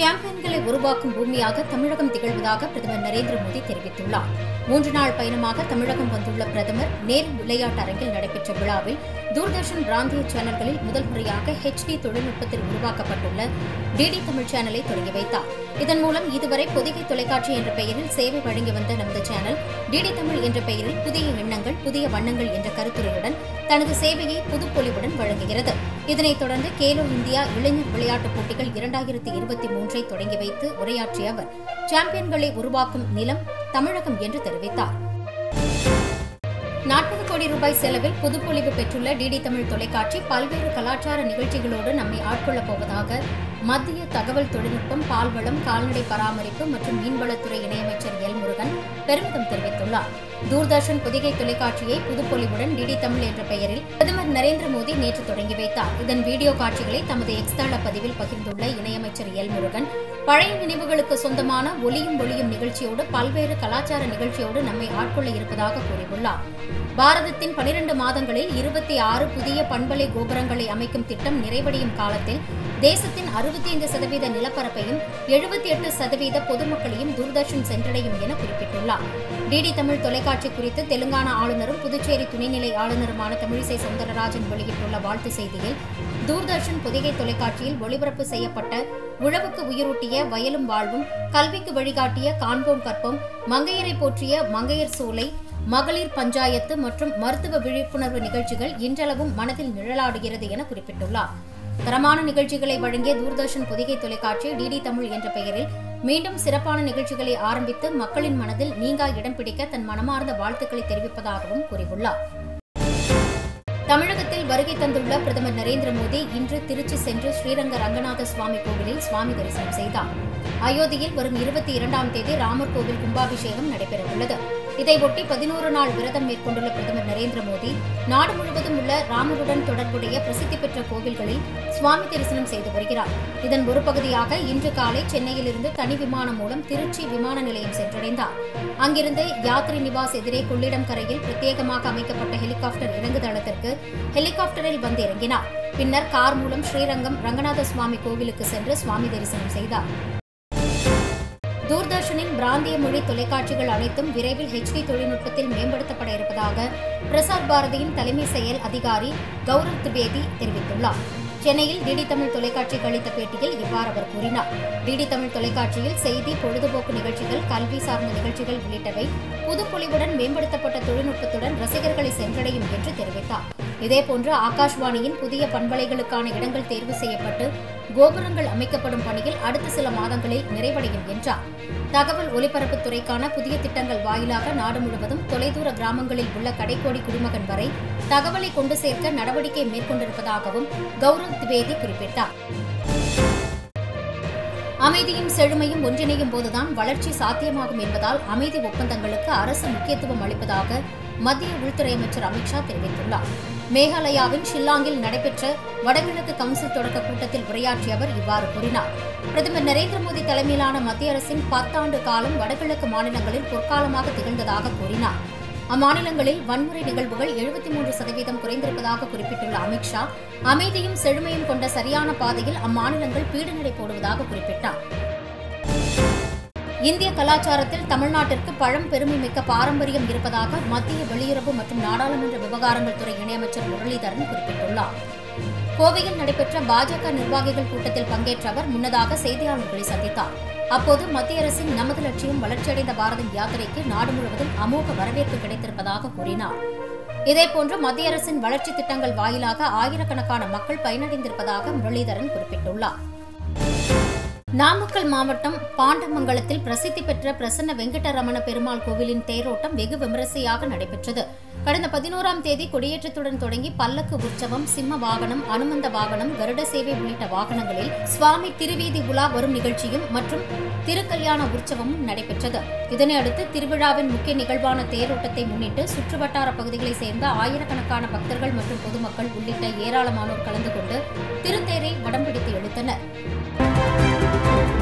சாம்பியன்களை உருவாக்கும் பூமியாக தமிழகம் திகழ்வதாக பிரதமர் நரேந்திர மோடி தெரிவித்துள்ளார் மூன்று நாள் பயணமாக தமிழகம் வந்துள்ள பிரதமர் நேரு விளையாட்டு அரங்கில் நடைபெற்ற விழாவில் தூர்தர்ஷன் பிராந்திய சேனல்களில் முதல் முறையாக ஹெச்டி தொழில்நுட்பத்தில் உருவாக்கப்பட்டுள்ள டிடி தமிழ் சேனலை தொடங்கி வைத்தார் இதன் மூலம் இதுவரை பொதிகை தொலைக்காட்சி என்ற பெயரில் சேவை வழங்கி வந்த நமது சேனல் டிடி தமிழ் என்ற பெயரில் புதிய எண்ணங்கள் புதிய வண்ணங்கள் என்ற கருத்துரையுடன் தனது சேவையை புதுப்பொலிவுடன் வழங்குகிறது இதனைத் தொடர்ந்து கேலோ இந்தியா இளைஞர் விளையாட்டுப் போட்டிகள் இரண்டாயிரத்தி இருபத்தி மூன்றை தொடங்கி வைத்து உரையாற்றிய அவர் சாம்பியன்களை உருவாக்கும் நிலம் தமிழகம் என்று தெரிவித்தார் நாற்பது கோடி ரூபாய் செலவில் புதுப்பொலிவு பெற்றுள்ள டிடி தமிழ் தொலைக்காட்சி பல்வேறு கலாச்சார நிகழ்ச்சிகளோடு நம்மை ஆட்கொள்ளப் போவதாக மத்திய தகவல் தொழில்நுட்பம் பால்வளம் கால்நடை பராமரிப்பு மற்றும் மீன்வளத்துறை இணையமைச்சர் எல் முருகன் பெருமிதம் தெரிவித்துள்ளார் தூர்தர்ஷன் பொதிகை தொலைக்காட்சியை புதுப்பொலிவுடன் டிடி தமிழ் என்ற பெயரில் பிரதமர் நரேந்திர மோடி நேற்று தொடங்கி வைத்தார் இதன் வீடியோ காட்சிகளை தமது எக்ஸ் தள பதிவில் பகிர்ந்துள்ள இணையமைச்சர் எல் முருகன் பழைய நினைவுகளுக்கு சொந்தமான ஒளியும் ஒளியும் நிகழ்ச்சியோடு பல்வேறு கலாச்சார நிகழ்ச்சியோடு நம்மை ஆட்கொள்ள இருப்பதாக கூறியுள்ளார் பாரதத்தின் பனிரண்டு மாதங்களில் இருபத்தி ஆறு புதிய பண்பலை கோபுரங்களை அமைக்கும் திட்டம் நிறைவடையும் காலத்தில் தேசத்தின் அறுபத்தி ஐந்து சதவீத நிலப்பரப்பையும் எழுபத்தி எட்டு சதவீத பொதுமக்களையும் தூர்தர்ஷன் சென்றடையும் என குறிப்பிட்டுள்ளார் டிடி தமிழ் தொலைக்காட்சி குறித்து தெலுங்கானா ஆளுநரும் புதுச்சேரி துணைநிலை ஆளுநருமான தமிழிசை சவுந்தரராஜன் வெளியிட்டுள்ள வாழ்த்து செய்தியில் தூர்தர்ஷன் பொதிகை தொலைக்காட்சியில் ஒளிபரப்பு செய்யப்பட்ட உழவுக்கு உயிரூட்டிய வயலும் வாழ்வும் கல்விக்கு வழிகாட்டிய காண்போம் கற்போம் மங்கையரை போற்றிய மங்கையர் சூளை மகளிர் பஞ்சாயத்து மற்றும் மருத்துவ விழிப்புணர்வு நிகழ்ச்சிகள் இன்றளவும் மனதில் நிழலாடுகிறது என குறிப்பிட்டுள்ளார் தரமான நிகழ்ச்சிகளை வழங்கிய தூர்தர்ஷன் பொதிகை தொலைக்காட்சி டிடி தமிழ் என்ற பெயரில் மீண்டும் சிறப்பான நிகழ்ச்சிகளை ஆரம்பித்து மக்களின் மனதில் நீங்கா இடம் பிடிக்க தன் மனமார்ந்த வாழ்த்துக்களை தெரிவிப்பதாகவும் கூறியுள்ளார் தமிழகத்தில் வருகை தந்துள்ள பிரதமர் நரேந்திர மோடி இன்று திருச்சி சென்று ஸ்ரீரங்க ரங்கநாத சுவாமி கோவிலில் சுவாமி தரிசனம் செய்தார் அயோத்தியில் வரும் இருபத்தி இரண்டாம் தேதி ராமர் கோவில் கும்பாபிஷேகம் நடைபெறவுள்ளது இதையொட்டி பதினோரு நாள் விரதம் மேற்கொண்டுள்ள பிரதமர் நரேந்திர மோடி நாடு முழுவதும் உள்ள ராமருடன் தொடர்புடைய பிரசித்தி பெற்ற கோவில்களில் சுவாமி தரிசனம் செய்து வருகிறார் இதன் ஒரு பகுதியாக இன்று காலை சென்னையிலிருந்து தனி விமானம் மூலம் திருச்சி விமான நிலையம் சென்றடைந்தார் அங்கிருந்து யாத்ரி நிவாஸ் எதிரே கொள்ளிடம் கரையில் பிரத்யேகமாக அமைக்கப்பட்ட ஹெலிகாப்டர் இறங்குதளத்திற்கு ஹெலிகாப்டரில் வந்து இறங்கினார் பின்னர் கார் மூலம் ஸ்ரீரங்கம் ரங்கநாத சுவாமி கோவிலுக்கு சென்று சுவாமி தரிசனம் செய்தார் தூர்தர்ஷனின் பிராந்திய மொழி தொலைக்காட்சிகள் அனைத்தும் விரைவில் ஹெச்டி தொழில்நுட்பத்தில் மேம்படுத்தப்பட இருப்பதாக பிரசார் பாரதியின் தலைமை செயல் அதிகாரி கௌரவ் திரிவேதி தெரிவித்துள்ளார் சென்னையில் டிடி தமிழ் தொலைக்காட்சிக்கு அளித்த பேட்டியில் இவ்வாறு அவர் கூறினார் டிடி தமிழ் தொலைக்காட்சியில் செய்தி பொழுதுபோக்கு நிகழ்ச்சிகள் கல்வி சார்ந்த நிகழ்ச்சிகள் உள்ளிட்டவை புதுப்பொலிவுடன் மேம்படுத்தப்பட்ட தொழில்நுட்பத்துடன் ரசிகர்களை சென்றடையும் என்று தெரிவித்தார் இதேபோன்று ஆகாஷ்வாணியின் புதிய பண்பலைகளுக்கான இடங்கள் தேர்வு செய்யப்பட்டு கோபுரங்கள் அமைக்கப்படும் பணியில் அடுத்த சில மாதங்களில் நிறைவடையும் என்றார் தகவல் ஒலிபரப்புத் துறைக்கான புதிய திட்டங்கள் வாயிலாக நாடு முழுவதும் தொலைதூர கிராமங்களில் உள்ள கடைக்கோடி குடிமகன் வரை தகவலை கொண்டு சேர்க்க நடவடிக்கை மேற்கொண்டிருப்பதாகவும் கௌரவ் திவேதி குறிப்பிட்டார் அமைதியும் செழுமையும் ஒன்றிணையும் போதுதான் வளர்ச்சி சாத்தியமாகும் என்பதால் அமைதி ஒப்பந்தங்களுக்கு அரசு முக்கியத்துவம் அளிப்பதாக மத்திய உள்துறை அமைச்சர் அமித்ஷா தெரிவித்துள்ளார் மேகாலயாவின் ஷில்லாங்கில் நடைபெற்ற வடகிழக்கு கவுன்சில் தொடக்க கூட்டத்தில் உரையாற்றிய அவர் இவ்வாறு கூறினார் பிரதமர் நரேந்திர மோடி தலைமையிலான மத்திய அரசின் பத்தாண்டு காலம் வடகிழக்கு மாநிலங்களில் பொற்காலமாக திகழ்ந்ததாக கூறினார் அம்மாநிலங்களில் வன்முறை நிகழ்வுகள் எழுபத்தி மூன்று சதவீதம் குறைந்திருப்பதாக குறிப்பிட்டுள்ள அமித்ஷா அமைதியும் செழுமையும் கொண்ட சரியான பாதையில் அம்மாநிலங்கள் பீடுநடை போடுவதாக குறிப்பிட்டார் இந்திய கலாச்சாரத்தில் தமிழ்நாட்டிற்கு பழம் பெருமை மிக்க பாரம்பரியம் இருப்பதாக மத்திய வெளியுறவு மற்றும் நாடாளுமன்ற விவகாரங்கள் துறை இணையமைச்சர் முரளிதரன் குறிப்பிட்டுள்ளார் கோவையில் நடைபெற்ற பாஜக நிர்வாகிகள் கூட்டத்தில் பங்கேற்ற அவர் முன்னதாக செய்தியாளர்களை சந்தித்தார் அப்போது மத்திய அரசின் நமது லட்சியம் வளர்ச்சியடைந்த பாரதம் யாத்திரைக்கு நாடு முழுவதும் அமோக வரவேற்பு கிடைத்திருப்பதாக கூறினார் இதேபோன்று மத்திய அரசின் வளர்ச்சி திட்டங்கள் வாயிலாக ஆயிரக்கணக்கான மக்கள் பயனடைந்திருப்பதாக முரளிதரன் குறிப்பிட்டுள்ளார் நாமக்கல் மாவட்டம் பாண்டமங்கலத்தில் பிரசித்தி பெற்ற பிரசன்ன வெங்கடரமண பெருமாள் கோவிலின் தேரோட்டம் வெகு விமரிசையாக நடைபெற்றது கடந்த பதினோராம் தேதி கொடியேற்றத்துடன் தொடங்கி பல்லக்கு உற்சவம் சிம்ம வாகனம் அனுமந்த வாகனம் கருட சேவை உள்ளிட்ட வாகனங்களில் சுவாமி திருவீதி உலா வரும் நிகழ்ச்சியும் மற்றும் திருக்கல்யாண உற்சவமும் நடைபெற்றது இதனையடுத்து திருவிழாவின் முக்கிய நிகழ்வான தேரோட்டத்தை முன்னிட்டு சுற்றுவட்டார பகுதிகளைச் சேர்ந்த ஆயிரக்கணக்கான பக்தர்கள் மற்றும் பொதுமக்கள் உள்ளிட்ட ஏராளமானோர் கலந்து கொண்டு திருத்தேரை வடம் பிடித்து இழுத்தனர்